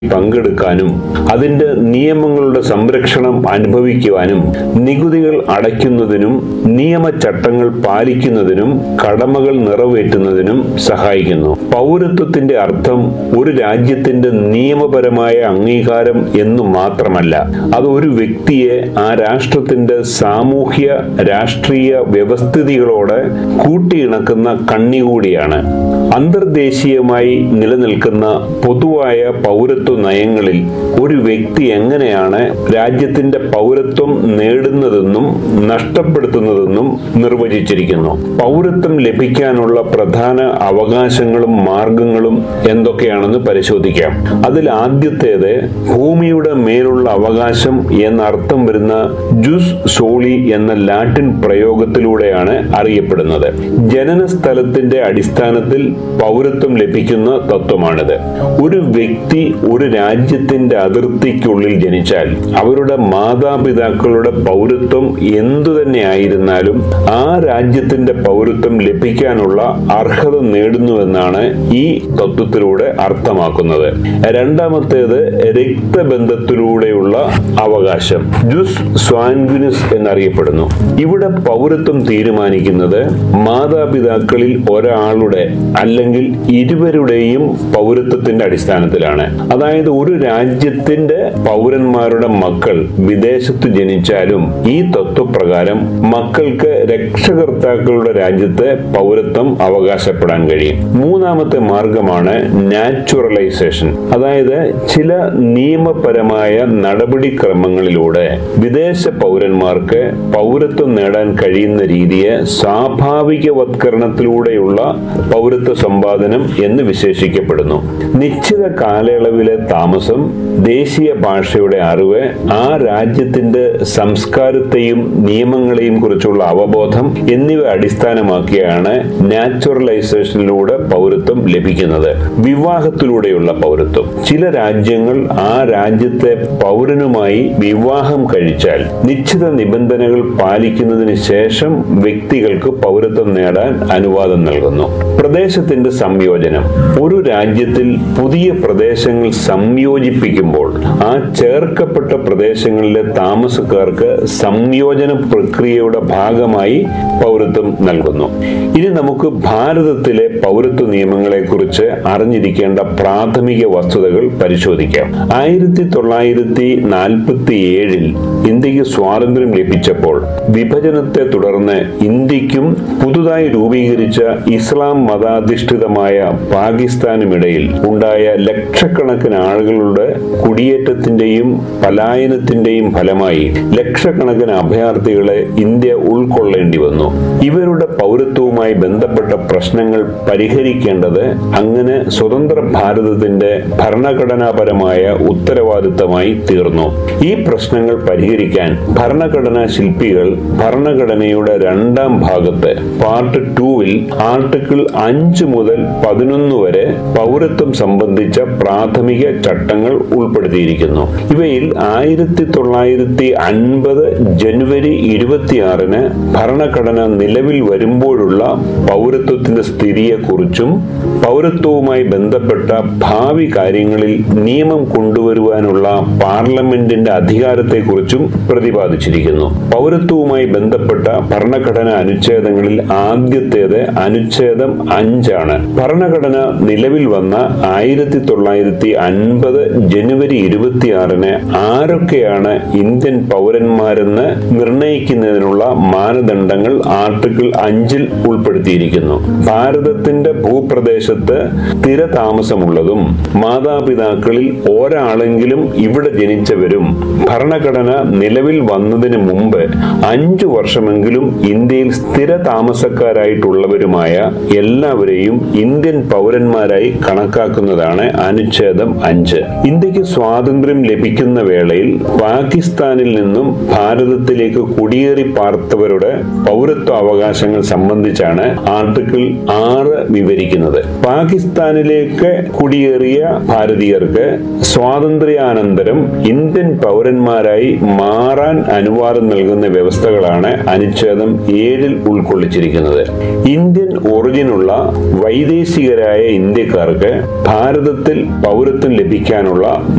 പങ്കെടുക്കാനും അതിന്റെ നിയമങ്ങളുടെ സംരക്ഷണം അനുഭവിക്കുവാനും നികുതികൾ അടയ്ക്കുന്നതിനും നിയമചട്ടങ്ങൾ പാലിക്കുന്നതിനും കടമകൾ നിറവേറ്റുന്നതിനും സഹായിക്കുന്നു പൗരത്വത്തിന്റെ അർത്ഥം ഒരു രാജ്യത്തിന്റെ നിയമപരമായ അംഗീകാരം എന്നു മാത്രമല്ല അത് ഒരു വ്യക്തിയെ ആ രാഷ്ട്രത്തിന്റെ സാമൂഹ്യ രാഷ്ട്രീയ വ്യവസ്ഥിതികളോട് കൂട്ടിയിണക്കുന്ന കണ്ണി കൂടിയാണ് അന്തർദേശീയമായി നിലനിൽക്കുന്ന പൊതുവായ പൗരത്വ നയങ്ങളിൽ ഒരു വ്യക്തി എങ്ങനെയാണ് രാജ്യത്തിന്റെ പൗരത്വം നേടുന്നതെന്നും നഷ്ടപ്പെടുത്തുന്നതെന്നും നിർവചിച്ചിരിക്കുന്നു പൗരത്വം ലഭിക്കാനുള്ള പ്രധാന അവകാശങ്ങളും മാർഗങ്ങളും എന്തൊക്കെയാണെന്ന് പരിശോധിക്കാം അതിൽ ആദ്യത്തേത് ഭൂമിയുടെ മേലുള്ള അവകാശം എന്നർത്ഥം വരുന്ന ജുസ് സോളി എന്ന ലാറ്റിൻ പ്രയോഗത്തിലൂടെയാണ് അറിയപ്പെടുന്നത് ജനന സ്ഥലത്തിന്റെ അടിസ്ഥാനത്തിൽ പൗരത്വം ലഭിക്കുന്ന തത്വമാണിത് ഒരു വ്യക്തി ഒരു രാജ്യത്തിന്റെ അതിർത്തിക്കുള്ളിൽ ജനിച്ചാൽ അവരുടെ മാതാപിതാക്കളുടെ പൗരത്വം എന്തു തന്നെ ആയിരുന്നാലും ആ രാജ്യത്തിന്റെ പൗരത്വം ലഭിക്കാനുള്ള അർഹത നേടുന്നുവെന്നാണ് ഈ തത്വത്തിലൂടെ അർത്ഥമാക്കുന്നത് രണ്ടാമത്തേത് രക്തബന്ധത്തിലൂടെയുള്ള അവകാശം ജുസ് സ്വാൻഗുനിസ് എന്നറിയപ്പെടുന്നു ഇവിടെ പൗരത്വം തീരുമാനിക്കുന്നത് മാതാപിതാക്കളിൽ ഒരാളുടെ അല്ലെങ്കിൽ ഇരുവരുടെയും പൗരത്വത്തിന്റെ അടിസ്ഥാനത്തിലാണ് അതായത് ഒരു രാജ്യത്തിന്റെ പൗരന്മാരുടെ മക്കൾ വിദേശത്ത് ജനിച്ചാലും ഈ തത്വപ്രകാരം മക്കൾക്ക് രക്ഷകർത്താക്കളുടെ രാജ്യത്തെ പൗരത്വം അവകാശപ്പെടാൻ കഴിയും മൂന്നാമത്തെ മാർഗമാണ് നാച്ചുറലൈസേഷൻ അതായത് ചില നിയമപരമായ നടപടിക്രമങ്ങളിലൂടെ വിദേശ പൗരന്മാർക്ക് പൗരത്വം നേടാൻ കഴിയുന്ന രീതിയെ സ്വാഭാവികവത്കരണത്തിലൂടെയുള്ള പൗരത്വ സമ്പാദനം എന്ന് വിശേഷിക്കപ്പെടുന്നു നിശ്ചിത കാലയളവിലെ താമസം ദേശീയ ഭാഷയുടെ അറിവ് ആ രാജ്യത്തിന്റെ സംസ്കാരത്തെയും നിയമങ്ങളെയും കുറിച്ചുള്ള അവബോധം എന്നിവ അടിസ്ഥാനമാക്കിയാണ് നാച്ചുറലൈസേഷനിലൂടെ പൗരത്വം ലഭിക്കുന്നത് വിവാഹത്തിലൂടെയുള്ള പൗരത്വം ചില രാജ്യങ്ങൾ ആ രാജ്യത്തെ പൗരനുമായി വിവാഹം കഴിച്ചാൽ നിശ്ചിത നിബന്ധനകൾ പാലിക്കുന്നതിന് ശേഷം വ്യക്തികൾക്ക് പൗരത്വം നേടാൻ അനുവാദം നൽകുന്നു പ്രദേശത്തിന്റെ സംയോജനം ഒരു രാജ്യത്തിൽ പുതിയ പ്രദേശങ്ങൾ സംയോജിപ്പിക്കുമ്പോൾ ആ ചേർക്കപ്പെട്ട പ്രദേശങ്ങളിലെ താമസക്കാർക്ക് സംയോജന പ്രക്രിയയുടെ ഭാഗമായി പൗരത്വം നൽകുന്നു ഇനി നമുക്ക് ഭാരതത്തിലെ പൗരത്വ നിയമങ്ങളെ കുറിച്ച് അറിഞ്ഞിരിക്കേണ്ട പ്രാഥമിക വസ്തുതകൾ പരിശോധിക്കാം ആയിരത്തി തൊള്ളായിരത്തി നാൽപ്പത്തി ഏഴിൽ ഇന്ത്യക്ക് സ്വാതന്ത്ര്യം ലഭിച്ചപ്പോൾ വിഭജനത്തെ തുടർന്ന് ഇന്ത്യക്കും പുതുതായി രൂപീകരിച്ച ഇസ്ലാം മതാധിഷ്ഠിതമായ പാകിസ്ഥാനുമിടയിൽ ഉണ്ടായ ലക്ഷക്കണക്കിന് ആളുകളുടെ കുടിയേറ്റത്തിന്റെയും പലായനത്തിന്റെയും ഫലമായി ലക്ഷക്കണക്കിന് അഭയാർത്ഥികളെ ഇന്ത്യ ഉൾക്കൊള്ളേണ്ടി വന്നു ഇവരുടെ പൗരത്വവുമായി ബന്ധപ്പെട്ട പ്രശ്നങ്ങൾ പരിഹരിക്കേണ്ടത് അങ്ങനെ സ്വതന്ത്ര ഭാരതത്തിന്റെ ഭരണഘടനാപരമായ ഉത്തരവാദിത്തമായി തീർന്നു ഈ പ്രശ്നങ്ങൾ പരിഹരിക്കാൻ ഭരണഘടനാ ശില്പികൾ ഭരണഘടനയുടെ രണ്ടാം ഭാഗത്ത് പാർട്ട് ടൂവിൽ ആർട്ടിക്കിൾ അഞ്ച് മുതൽ പതിനൊന്ന് വരെ പൗരത്വം സംബന്ധിച്ച പ്രാഥമിക ചട്ടങ്ങൾ ഉൾപ്പെടുത്തിയിരിക്കുന്നു ഇവയിൽ ആയിരത്തി തൊള്ളായിരത്തി അൻപത് ജനുവരി ഇരുപത്തിയാറിന് ഭരണഘടന നിലവിൽ വരുമ്പോഴുള്ള പൗരത്വത്തിന്റെ സ്ഥിതിയെക്കുറിച്ചും പൗരത്വവുമായി ബന്ധപ്പെട്ട ഭാവി കാര്യങ്ങളിൽ നിയമം കൊണ്ടുവരുവാനുള്ള പാർലമെന്റിന്റെ അധികാരത്തെക്കുറിച്ചും പ്രതിപാദിച്ചിരിക്കുന്നു പൗരത്വവുമായി ബന്ധപ്പെട്ട ഭരണഘടനാ അനുച്ഛേദങ്ങളിൽ ആദ്യത്തേത് അനുച്ഛേദം അഞ്ചാണ് ഭരണഘടന നിലവിൽ വന്ന ആയിരത്തി തൊള്ളായിരത്തി അൻപത് ജനുവരി ഇരുപത്തിയാറിന് ആരൊക്കെയാണ് ഇന്ത്യൻ പൗരന്മാരെന്ന് നിർണയിക്കുന്നതിനുള്ള മാനദണ്ഡങ്ങൾ ആർട്ടിക്കിൾ അഞ്ചിൽ ഉൾപ്പെടുത്തിയിരിക്കുന്നു ഭാരതത്തിന്റെ ഭൂപ്രദേശത്ത് സ്ഥിരതാമസമുള്ളതും മാതാപിതാക്കളിൽ ഒരാളെങ്കിലും ഇവിടെ ജനിച്ചവരും ഭരണഘടന നിലവിൽ വന്നതിന് മുമ്പ് അഞ്ചു വർഷമെങ്കിലും ഇന്ത്യയിൽ സ്ഥിര താമസക്കാരായിട്ടുള്ളവരുമായ എല്ലാവരെയും ഇന്ത്യൻ പൗരന്മാരായി കണക്കാക്കുന്നതാണ് അനുച്ഛേദം അഞ്ച് ഇന്ത്യക്ക് സ്വാതന്ത്ര്യം ലഭിക്കുന്ന വേളയിൽ പാകിസ്ഥാനിൽ നിന്നും ഭാരതത്തിലേക്ക് കുടിയേറി പാർത്തവരുടെ പൗരത്വ അവകാശങ്ങൾ സംബന്ധിച്ചാണ് ആർട്ടിക്കിൾ ആറ് വിവരിക്കുന്നത് പാകിസ്ഥാനിലേക്ക് കുടിയേറിയ ഭാരതീയർക്ക് സ്വാതന്ത്ര്യാനന്തരം ഇന്ത്യൻ പൗരന്മാരായി മാറാൻ അനുവാദം നൽകുന്ന വ്യവസ്ഥകളാണ് അനുച്ഛേദം ഏഴിൽ ഉൾക്കൊള്ളിച്ചിരിക്കുന്നത് ഇന്ത്യൻ ഒറിജിനുള്ള വൈദേശികരായ ഇന്ത്യക്കാർക്ക് ഭാരതത്തിൽ പൗരത്വം ലഭിക്കാനുള്ള